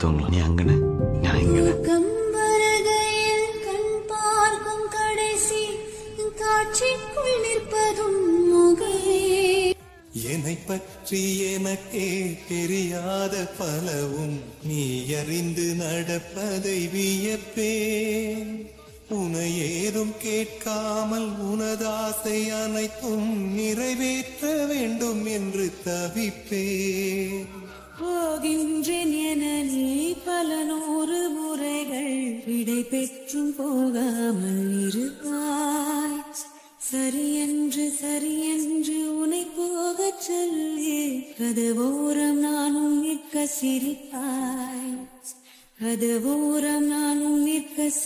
தூங்கலாம் நீ அங்கன நான் இங்கன கம்பரகையில் கண் பார்க்கும் கடைசி காட்சிக்குள் நிற்பதும் முகையே என்னை பற்றி எனக்கே தெரியாத பலவும் நீ அறிந்து நடப்பதை வியப்பேன் உனை ஏதும் கேட்காமல் உனதாசை அனைத்தும் நிறைவேற்ற வேண்டும் என்று தவிப்பேன் போகின்றேன் என நீ பல நூறு முறைகள் விடை பெற்றும் போகாமல் இருப்பாய் சரியென்று சரியென்று உனை போகச் சொல்லி கதவோரம் நானும் நிற்க சிரிப்பாய் கதவோரம் நானும் நிற்க